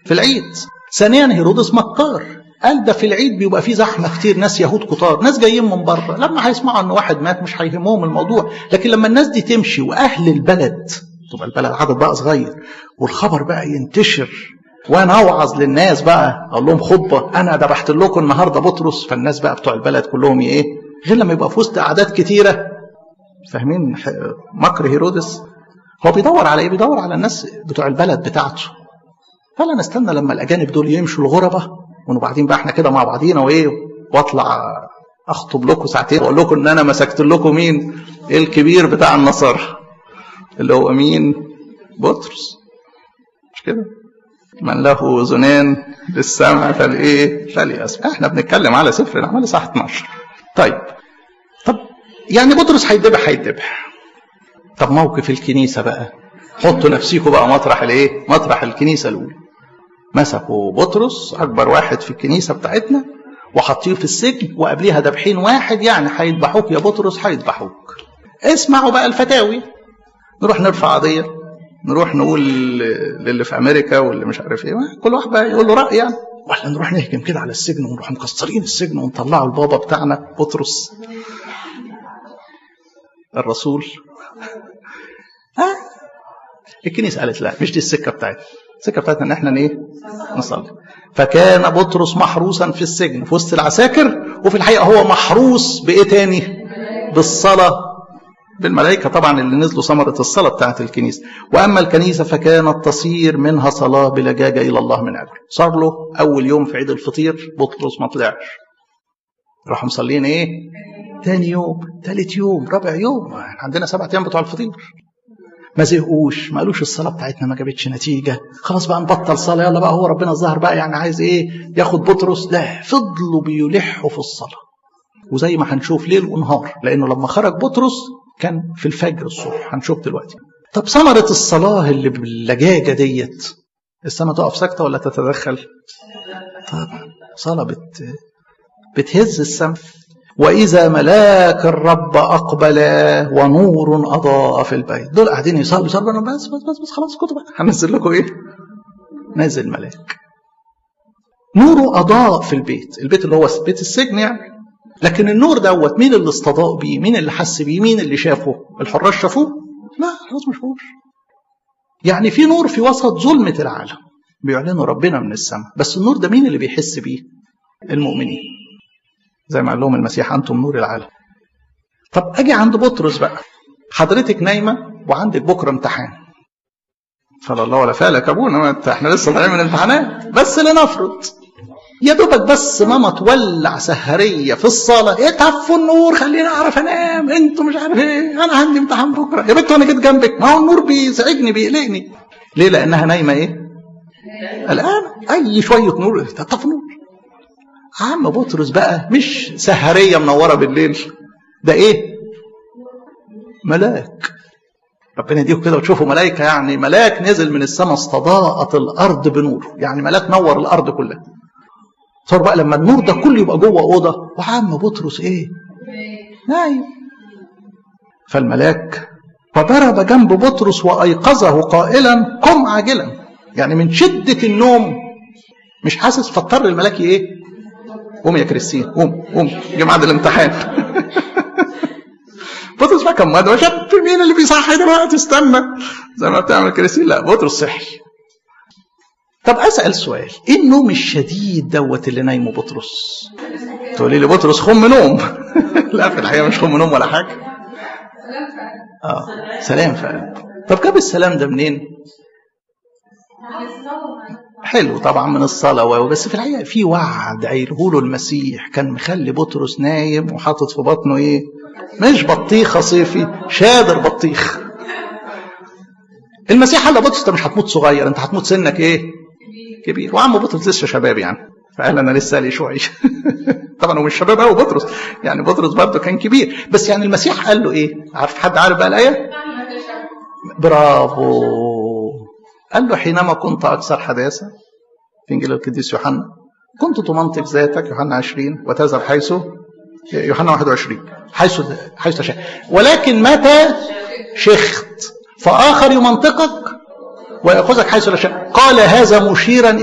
في العيد ثانيا هيرودس مكار قال ده في العيد بيبقى فيه زحمه كتير ناس يهود كتار ناس جايين من بره لما هيسمعوا ان واحد مات مش هيهمهم الموضوع لكن لما الناس دي تمشي واهل البلد تبقى البلد عدد بقى صغير والخبر بقى ينتشر وانا اوعظ للناس بقى اقول لهم خطبه انا ذبحت لكم النهارده بطرس فالناس بقى بتوع البلد كلهم ايه غير لما يبقى في وسط اعداد كتيره فاهمين مكر هيرودس هو بيدور على ايه بيدور على الناس بتوع البلد بتاعته فلا نستنى لما الاجانب دول يمشوا الغربة وبعدين بقى احنا كده مع بعضينا وايه واطلع اخطب لكم ساعتين واقول لكم ان انا مسكت لكم مين الكبير بتاع النصارى اللي هو مين بطرس مش كده من له اذنان للسمع فالايه فليسمع احنا بنتكلم على سفر الاعمال صح 12 طيب طب يعني بطرس هيتذبح هيتذبح طب موقف الكنيسه بقى حطوا نفسيكم بقى مطرح الايه مطرح الكنيسه الاولى مسكوا بطرس اكبر واحد في الكنيسه بتاعتنا وحطيه في السجن وقبليها دبحين واحد يعني هيذبحوك يا بطرس هيذبحوك اسمعوا بقى الفتاوي نروح نرفع قضيه نروح نقول للي في امريكا واللي مش عارف ايه كل واحد بقى يقول له راي يعني ولا نروح نهجم كده على السجن ونروح مكسرين السجن ونطلعوا البابا بتاعنا بطرس الرسول ها الكنيسه قالت لا مش دي السكه بتاعتنا السكه بتاعتنا ان احنا ايه نصلي فكان بطرس محروسا في السجن في وسط العساكر وفي الحقيقه هو محروس بايه تاني بالصلاه بالملائكه طبعا اللي نزلوا ثمره الصلاه بتاعت الكنيسه واما الكنيسه فكانت تصير منها صلاه بلجاجه الى الله من اجله صار له اول يوم في عيد الفطير بطرس ما طلعش راحوا مصلين ايه تاني يوم تالت يوم رابع يوم عندنا سبعة ايام بتوع الفطير ما زهقوش ما قالوش الصلاه بتاعتنا ما جابتش نتيجه خلاص بقى نبطل صلاه يلا بقى هو ربنا الظاهر بقى يعني عايز ايه ياخد بطرس لا فضلوا بيلحوا في الصلاه وزي ما هنشوف ليل ونهار لانه لما خرج بطرس كان في الفجر الصبح هنشوف دلوقتي طب ثمره الصلاه اللي باللجاجه ديت السماء تقف ساكته ولا تتدخل طبعا صلاه بت بتهز السماء وإذا ملاك الرب أقبل ونور أضاء في البيت دول قاعدين يصلوا يصلوا بس بس بس, بس خلاص كتب هنزل لكم إيه نازل ملاك نوره أضاء في البيت البيت اللي هو بيت السجن يعني لكن النور دوت مين اللي استضاء بيه مين اللي حس بيه مين اللي شافه الحراس شافوه لا خلاص ما شافوش يعني في نور في وسط ظلمة العالم بيعلنوا ربنا من السماء بس النور ده مين اللي بيحس بيه المؤمنين زي ما قال لهم المسيح انتم نور العالم طب اجي عند بطرس بقى حضرتك نايمه وعندك بكره امتحان فلا الله ولا فالك ابونا ما انت احنا لسه طالعين من الامتحانات بس لنفرض يا دوبك بس ماما تولع سهريه في الصاله ايه طفوا النور خليني اعرف انام انتوا مش عارف ايه انا عندي امتحان بكره يا بنت وانا جيت جنبك ما هو النور بيزعجني بيقلقني ليه لانها نايمه ايه الان اي شويه نور طف نور عم بطرس بقى مش سهريه منوره بالليل ده ايه ملاك ربنا يديكم كده وتشوفوا ملائكه يعني ملاك نزل من السماء استضاءت الارض بنور يعني ملاك نور الارض كلها صار بقى لما النور ده كله يبقى جوه اوضه وعم بطرس ايه نايم فالملاك فضرب جنب بطرس وايقظه قائلا قم عاجلا يعني من شده النوم مش حاسس فاضطر الملاك ايه قوم يا كريستين قوم قوم جه ميعاد الامتحان بطرس بقى كان مدوى شاب مين اللي بيصحي دلوقتي استنى زي ما بتعمل كريستين لا بطرس صحي طب اسال سؤال ايه النوم الشديد دوت اللي نايمه بطرس تقولي لي بطرس خم نوم لا في الحقيقه مش خم نوم ولا حاجه اه سلام فعلا طب جاب السلام ده منين حلو طبعا من الصلاة بس في الحقيقة في وعد قايله له المسيح كان مخلي بطرس نايم وحاطط في بطنه ايه؟ مش بطيخة صيفي شادر بطيخ. المسيح قال لبطرس انت مش هتموت صغير انت هتموت سنك ايه؟ كبير وعم بطرس لسه شباب يعني فقال انا لسه لي شوية طبعا هو مش شباب قوي بطرس يعني بطرس برضه كان كبير بس يعني المسيح قال له ايه؟ عارف حد عارف بقى الآية؟ برافو قال له حينما كنت أكثر حداثة في إنجيل القديس يوحنا كنت تمنطق ذاتك يوحنا 20 وتذهب حيث يوحنا 21 حيث حيث تشاء ولكن متى شخت فآخر يمنطقك ويأخذك حيث لا شاء قال هذا مشيرا